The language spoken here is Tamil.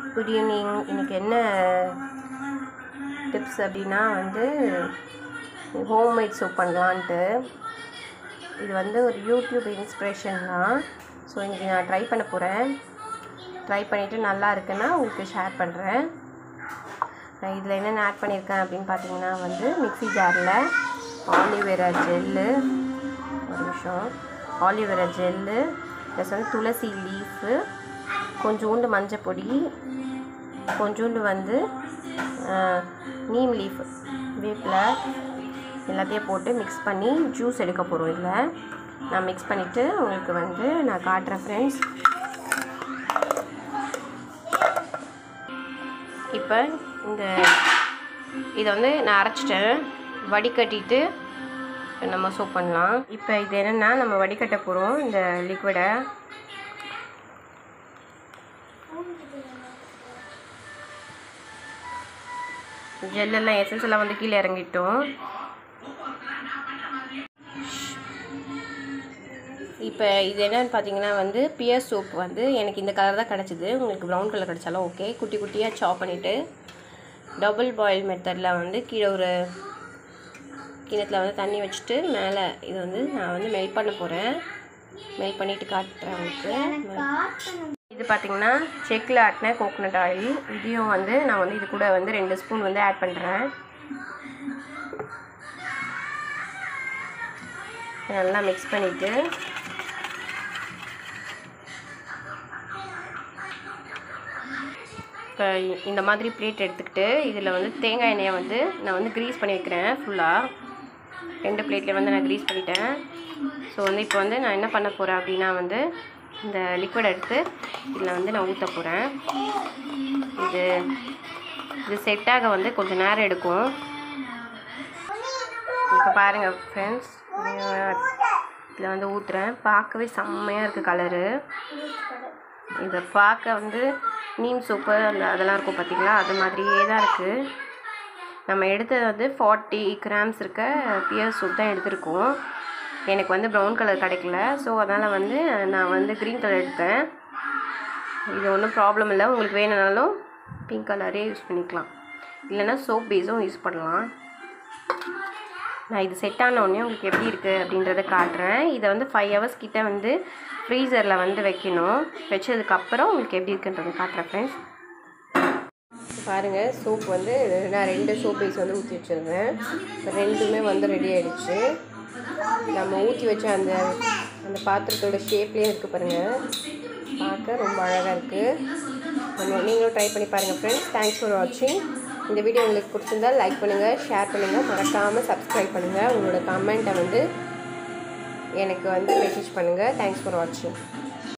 குட் ஈவினிங் இன்றைக்கி என்ன டிப்ஸ் அப்படின்னா வந்து ஹோம்மேட் சோப் பண்ணலான்ட்டு இது வந்து ஒரு யூடியூப் இன்ஸ்பிரேஷன் தான் ஸோ இன்றைக்கி நான் ட்ரை பண்ண போகிறேன் ட்ரை பண்ணிவிட்டு நல்லா இருக்குன்னா உங்களுக்கு ஷேர் பண்ணுறேன் நான் இதில் என்னென்ன ஆட் பண்ணியிருக்கேன் அப்படின்னு பார்த்தீங்கன்னா வந்து மிக்ஸி ஜாரில் ஆலிவேரா ஜெல்லு ஒரு நிமிஷம் ஆலிவேரா ஜெல்லு ப்ளஸ் வந்து துளசி லீஃபு கொஞ்சோண்டு மஞ்சள் பொடி கொஞ்சோண்டு வந்து ஆஹ், நீம் லீஃப் வேப்பில் எல்லாத்தையும் போட்டு மிக்ஸ் பண்ணி ஜூஸ் எடுக்க போகிறோம் இதில் நான் மிக்ஸ் பண்ணிவிட்டு உங்களுக்கு வந்து நான் காட்டுறேன் ஃப்ரெண்ட்ஸ் இப்போ இந்த இதை வந்து நான் அரைச்சிட்டேன் வடிகட்டிட்டு நம்ம சோப் பண்ணலாம் இப்போ இது என்னென்னா நம்ம வடிகட்ட போகிறோம் இந்த லிக்விடை ஜெல்லெல்லாம் எசன்ஸ் எல்லாம் வந்து கீழே இறங்கிட்டோம் இப்போ இது என்னன்னு பார்த்தீங்கன்னா வந்து பியர் சோப் வந்து எனக்கு இந்த கலர் தான் கிடச்சிது உங்களுக்கு ப்ரௌன் கலர் கிடச்சாலும் ஓகே குட்டி குட்டியாக சாப் பண்ணிவிட்டு டபுள் பாயில் மெத்தடில் வந்து கீழே ஒரு கிணத்துல வந்து தண்ணி வச்சுட்டு மேலே இது வந்து நான் வந்து மெல்ட் பண்ண போகிறேன் மெல்ட் பண்ணிவிட்டு காட்டுறேன் உங்களுக்கு இது பார்த்தீங்கன்னா செக்கில் ஆட்டின கோகோனட் ஆயில் இதையும் வந்து நான் வந்து இது கூட வந்து ரெண்டு ஸ்பூன் வந்து ஆட் பண்ணுறேன் நல்லா மிக்ஸ் பண்ணிவிட்டு இப்போ இந்த மாதிரி பிளேட் எடுத்துக்கிட்டு இதில் வந்து தேங்காய் எண்ணெயை வந்து நான் வந்து க்ரீஸ் பண்ணி வைக்கிறேன் ஃபுல்லாக ரெண்டு பிளேட்டில் வந்து நான் க்ரீஸ் பண்ணிட்டேன் ஸோ வந்து இப்போ வந்து நான் என்ன பண்ண போகிறேன் அப்படின்னா வந்து இந்த லிக்விட் எடுத்து இதில் வந்து நான் ஊற்ற போகிறேன் இது இது செட்டாக வந்து கொஞ்சம் நேரம் எடுக்கும் இப்போ பாருங்கள் ஃப்ரெண்ட்ஸ் இதில் வந்து ஊற்றுறேன் பார்க்கவே செம்மையாக இருக்குது கலரு இதை பார்க்க வந்து நீம் சோப்பு அந்த அதெல்லாம் இருக்கும் பார்த்தீங்களா அது மாதிரியே தான் இருக்குது நம்ம எடுத்தது வந்து ஃபார்ட்டி கிராம்ஸ் இருக்க பியர் சோப் தான் எடுத்திருக்கோம் எனக்கு வந்து ப்ரௌன் கலர் கிடைக்கல ஸோ அதனால் வந்து நான் வந்து க்ரீன் கலர் எடுத்தேன் இது ஒன்றும் ப்ராப்ளம் இல்லை உங்களுக்கு வேணும்னாலும் பிங்க் கலரே யூஸ் பண்ணிக்கலாம் இல்லைன்னா சோப் பேஸும் யூஸ் பண்ணலாம் நான் இது செட் ஆன உடனே உங்களுக்கு எப்படி இருக்குது அப்படின்றத காட்டுறேன் இதை வந்து ஃபைவ் ஹவர்ஸ் கிட்ட வந்து ஃப்ரீசரில் வந்து வைக்கணும் வச்சதுக்கப்புறம் உங்களுக்கு எப்படி இருக்குன்றதை காட்டுறேன் ஃப்ரெண்ட்ஸ் பாருங்கள் சோப் வந்து நான் ரெண்டு சோப் பேஸ் வந்து ஊற்றி வச்சுருந்தேன் ரெண்டுமே வந்து ரெடி ஆகிடுச்சு நம்ம ஊற்றி வச்ச அந்த அந்த பாத்திரத்தோட ஷேப்லேயே இருக்குது பாருங்கள் பார்க்க ரொம்ப அழகாக இருக்குது நம்ம நீங்களும் ட்ரை பண்ணி பாருங்கள் ஃப்ரெண்ட்ஸ் தேங்க்ஸ் ஃபார் வாட்சிங் இந்த வீடியோ உங்களுக்கு பிடிச்சிருந்தா லைக் பண்ணுங்கள் ஷேர் பண்ணுங்கள் மறக்காமல் சப்ஸ்கிரைப் பண்ணுங்கள் உங்களோட கமெண்ட்டை வந்து எனக்கு வந்து மெசேஜ் பண்ணுங்கள் தேங்க்ஸ் ஃபார் வாட்சிங்